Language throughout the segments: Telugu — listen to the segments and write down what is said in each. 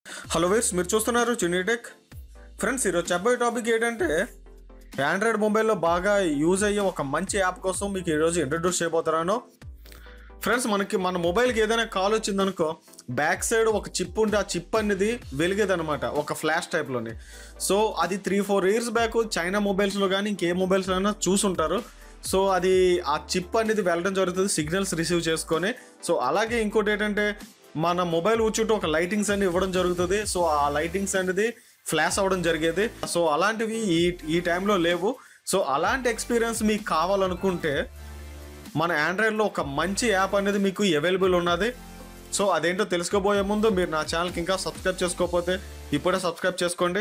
హలో వేర్స్ మీరు చూస్తున్నారు చిన్నీటెక్ ఫ్రెండ్స్ ఈరోజు చెప్పబోయే టాపిక్ ఏంటంటే ఆండ్రాయిడ్ మొబైల్లో బాగా యూజ్ అయ్యే ఒక మంచి యాప్ కోసం మీకు ఈరోజు ఇంట్రడ్యూస్ చేయబోతున్నాను ఫ్రెండ్స్ మనకి మన మొబైల్కి ఏదైనా కాల్ వచ్చిందనుకో బ్యాక్ సైడ్ ఒక చిప్ ఉంటే ఆ చిప్ అనేది వెలిగేదనమాట ఒక ఫ్లాష్ టైప్లోని సో అది three four years back China మొబైల్స్లో కానీ ఇంకే మొబైల్స్లో అయినా చూసుంటారు సో అది ఆ చిప్ అనేది వెళ్ళడం జరుగుతుంది సిగ్నల్స్ రిసీవ్ చేసుకొని సో అలాగే ఇంకోటి ఏంటంటే మన మొబైల్ చుట్టూ ఒక లైటింగ్స్ అన్ని ఇవ్వడం జరుగుతుంది సో ఆ లైటింగ్స్ అనేది ఫ్లాష్ అవ్వడం జరిగేది సో అలాంటివి ఈ ఈ టైంలో లేవు సో అలాంటి ఎక్స్పీరియన్స్ మీకు కావాలనుకుంటే మన ఆండ్రాయిడ్లో ఒక మంచి యాప్ అనేది మీకు అవైలబుల్ ఉన్నది సో అదేంటో తెలుసుకోబోయే ముందు మీరు నా ఛానల్కి ఇంకా సబ్స్క్రైబ్ చేసుకోకపోతే ఇప్పుడే సబ్స్క్రైబ్ చేసుకోండి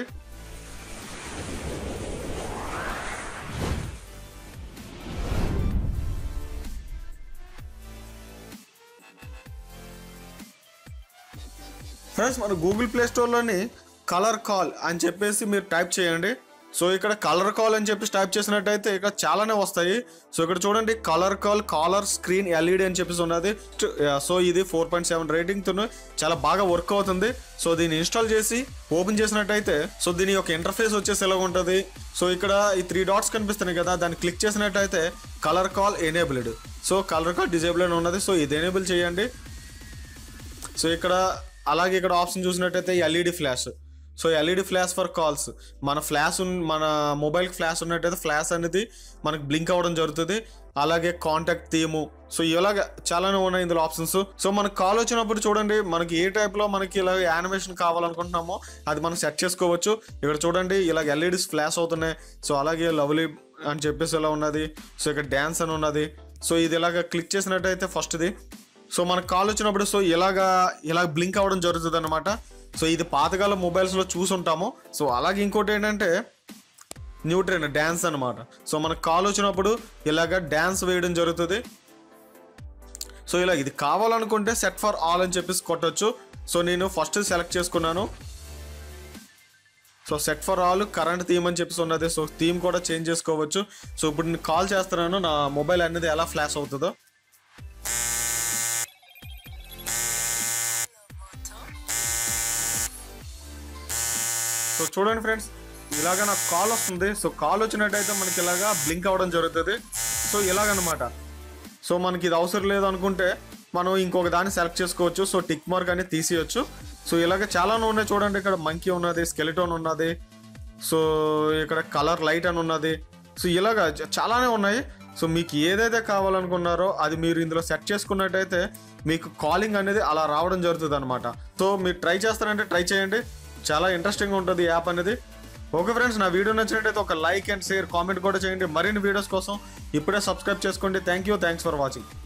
ఫ్రెండ్స్ మన గూగుల్ ప్లే స్టోర్లోని కలర్ కాల్ అని చెప్పేసి మీరు టైప్ చేయండి సో ఇక్కడ కలర్ కాల్ అని చెప్పేసి టైప్ చేసినట్టయితే ఇక్కడ చాలానే వస్తాయి సో ఇక్కడ చూడండి colour call caller screen LED అని చెప్పేసి ఉన్నది సో ఇది ఫోర్ పాయింట్ సెవెన్ రేటింగ్తో చాలా బాగా వర్క్ అవుతుంది సో దీన్ని ఇన్స్టాల్ చేసి ఓపెన్ చేసినట్టయితే సో దీని యొక్క ఇంటర్ఫేస్ వచ్చేసి ఎలా ఉంటుంది సో ఇక్కడ ఈ త్రీ డాట్స్ కనిపిస్తున్నాయి కదా దాన్ని క్లిక్ చేసినట్టయితే colour call enabled so colour call disable అని ఉన్నది సో ఇది ఎనేబుల్ చేయండి సో ఇక్కడ అలాగే ఇక్కడ ఆప్షన్ చూసినట్టయితే LED flash so LED flash for calls మన ఫ్లాష్ ఉన్ మన మొబైల్కి ఫ్లాష్ ఉన్నట్టయితే ఫ్లాష్ అనేది మనకి బ్లింక్ అవ్వడం జరుగుతుంది అలాగే కాంటాక్ట్ థీము సో ఇలాగ చాలానే ఉన్నాయి ఇందులో ఆప్షన్స్ సో మనకు కాల్ వచ్చినప్పుడు చూడండి మనకి ఏ టైప్లో మనకి ఇలా యానిమేషన్ కావాలనుకుంటున్నామో అది మనం సెట్ చేసుకోవచ్చు ఇక్కడ చూడండి ఇలాగ ఎల్ఈడీస్ ఫ్లాష్ అవుతున్నాయి సో అలాగే లవ్లీ అని చెప్పేసి ఇలా ఉన్నది సో ఇక్కడ డ్యాన్స్ అని ఉన్నది సో ఇది ఇలాగ క్లిక్ చేసినట్టయితే ఫస్ట్ది సో మనకు కాల్ వచ్చినప్పుడు సో ఇలాగా ఇలా బ్లింక్ అవ్వడం జరుగుతుంది అనమాట సో ఇది పాతకాలం మొబైల్స్లో చూసుంటాము సో అలాగే ఇంకోటి ఏంటంటే న్యూ ట్రెండ్ డ్యాన్స్ అనమాట సో మనకు కాల్ వచ్చినప్పుడు ఇలాగ డ్యాన్స్ వేయడం జరుగుతుంది సో ఇలా ఇది కావాలనుకుంటే సెట్ ఫర్ ఆల్ అని చెప్పేసి కొట్టచ్చు సో నేను ఫస్ట్ సెలెక్ట్ చేసుకున్నాను so set for all current theme అని చెప్పేసి ఉన్నది సో థీమ్ కూడా చేంజ్ చేసుకోవచ్చు సో ఇప్పుడు నేను కాల్ చేస్తున్నాను నా మొబైల్ అనేది ఎలా ఫ్లాష్ అవుతుందో సో చూడండి ఫ్రెండ్స్ ఇలాగ నాకు కాల్ వస్తుంది సో కాల్ వచ్చినట్టయితే మనకి ఇలాగా బ్లింక్ అవ్వడం జరుగుతుంది సో ఇలాగనమాట సో మనకి ఇది అవసరం లేదు అనుకుంటే మనం ఇంకొక దాన్ని సెలెక్ట్ చేసుకోవచ్చు సో టిక్ మార్క్ అనేది తీసేయచ్చు సో ఇలాగ చాలానే ఉన్నాయి చూడండి ఇక్కడ మంకీ ఉన్నది స్కెలిటోన్ ఉన్నది సో ఇక్కడ కలర్ లైట్ అని ఉన్నది సో ఇలాగ చ- చాలానే ఉన్నాయి సో మీకు ఏదైతే కావాలనుకున్నారో అది మీరు ఇందులో సెట్ చేసుకున్నట్టయితే మీకు కాలింగ్ అనేది అలా రావడం జరుగుతుంది అనమాట సో మీరు ట్రై చేస్తారంటే ట్రై చేయండి చాలా ఇంట్రెస్టింగ్ ఉంటుంది ఈ యాప్ అనేది ఓకే ఫ్రెండ్స్ నా వీడియో నచ్చినట్టయితే ఒక లైక్ అండ్ షేర్ కామెంట్ కూడా చేయండి మరిన్ని వీడియోస్ కోసం ఇప్పుడే సబ్స్క్రైబ్ చేసుకోండి thank you thanks for watching